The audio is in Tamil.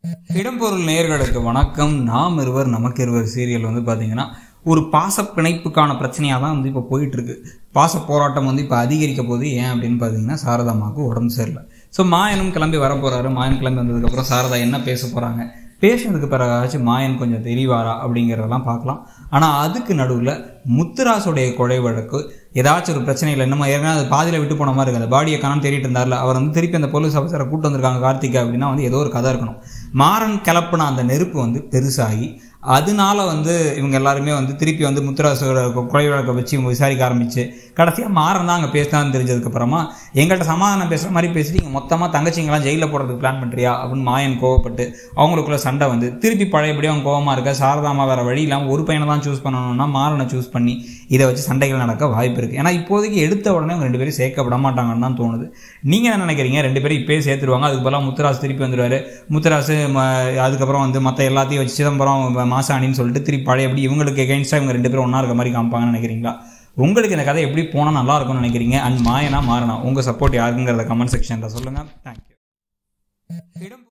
இடம்பொருள் நேயர்களுக்கு வணக்கம் நாம் இருவர் நமக்கு இருவர் சீரியல் வந்து பார்த்தீங்கன்னா ஒரு பாச பிணைப்புக்கான பிரச்சனையாக தான் வந்து இப்போ போயிட்டு இருக்கு பாச போராட்டம் வந்து இப்போ அதிகரிக்க போகுது ஏன் அப்படின்னு பார்த்தீங்கன்னா சாரதாமாவுக்கு உடம்பு சரியில்லை ஸோ மாயனும் கிளம்பி வர போறாரு மாயன் கிளம்பி வந்ததுக்கப்புறம் சாரதா என்ன பேச போகிறாங்க பேசுனதுக்கு பிறகாச்சும் மாயன் கொஞ்சம் தெளிவாரா அப்படிங்கிறதெல்லாம் பார்க்கலாம் ஆனால் அதுக்கு நடுவில் முத்துராசுடைய கொலை வழக்கு ஏதாச்சும் ஒரு பிரச்சனையில் என்னமோ ஏற்கனவே அது பாதியில் விட்டு போன மாதிரி இருக்கு அந்த பாடியை காணாம தேடிட்டு இருந்தார்ல அவர் வந்து திருப்பி அந்த போலீஸ் ஆஃபீஸரை கூட்டு வந்திருக்காங்க கார்த்திகா அப்படின்னா வந்து ஏதோ ஒரு கதை இருக்கணும் மாறன் கிளப்புன அந்த நெருப்பு வந்து பெருசாகி அதனால வந்து இவங்க எல்லாருமே வந்து திருப்பி வந்து முத்துராசோட கொலை வழக்கை வச்சு இவங்க விசாரிக்க ஆரம்பிச்சு கடைசியாக மாறன் தான் அங்கே பேசினான்னு தெரிஞ்சதுக்கப்புறமா எங்கள்கிட்ட சமாதானம் பேசுகிற மாதிரி பேசிட்டு இங்கே மொத்தமாக தங்கச்சிங்கெல்லாம் ஜெயிலில் போடுறதுக்கு பிளான் பண்ணுறியா அப்படின்னு மாயன் கோவப்பட்டு அவங்களுக்குள்ள சண்டை வந்து திருப்பி பழையபடி அவங்க கோவமாக இருக்க சாரதாமா வேற வழி இல்லாமல் ஒரு பையனை தான் சூஸ் பண்ணணும்னா மாறனை சூஸ் பண்ணி இதை வச்சு சண்டைகள் நடக்க வாய்ப்பு இருக்குது ஏன்னா இப்போதைக்கு எடுத்த உடனே அவங்க ரெண்டு பேரும் சேர்க்க விட மாட்டாங்கன்னு தான் தோணுது நீங்கள் என்ன நினைக்கிறீங்க ரெண்டு பேரும் இப்போயே சேர்த்துருவாங்க அதுக்கு பதிலாக முத்துராசு திருப்பி வந்துடுவார் முத்துராசு ம- அதுக்கப்புறம் வந்து மற்ற எல்லாத்தையும் வச்சு சிதம்பரம் மாசாணின்னு சொல்லிட்டு திருப்பி பழையபடி இவங்களுக்கு எகென்ஸ்டாக இவங்க ரெண்டு பேரும் ஒன்றா இருக்க மாதிரி காமிப்பாங்கன்னு நினைக்கிறீங்களா உங்களுக்கு இந்த கதை எப்படி போனால் நல்லா இருக்கும்னு நினைக்கிறீங்க அண்ட் மாயனா மாறனா உங்கள் சப்போர்ட் யாருங்கிறத கமெண்ட் செக்ஷனில் சொல்லுங்கள் தேங்க்யூ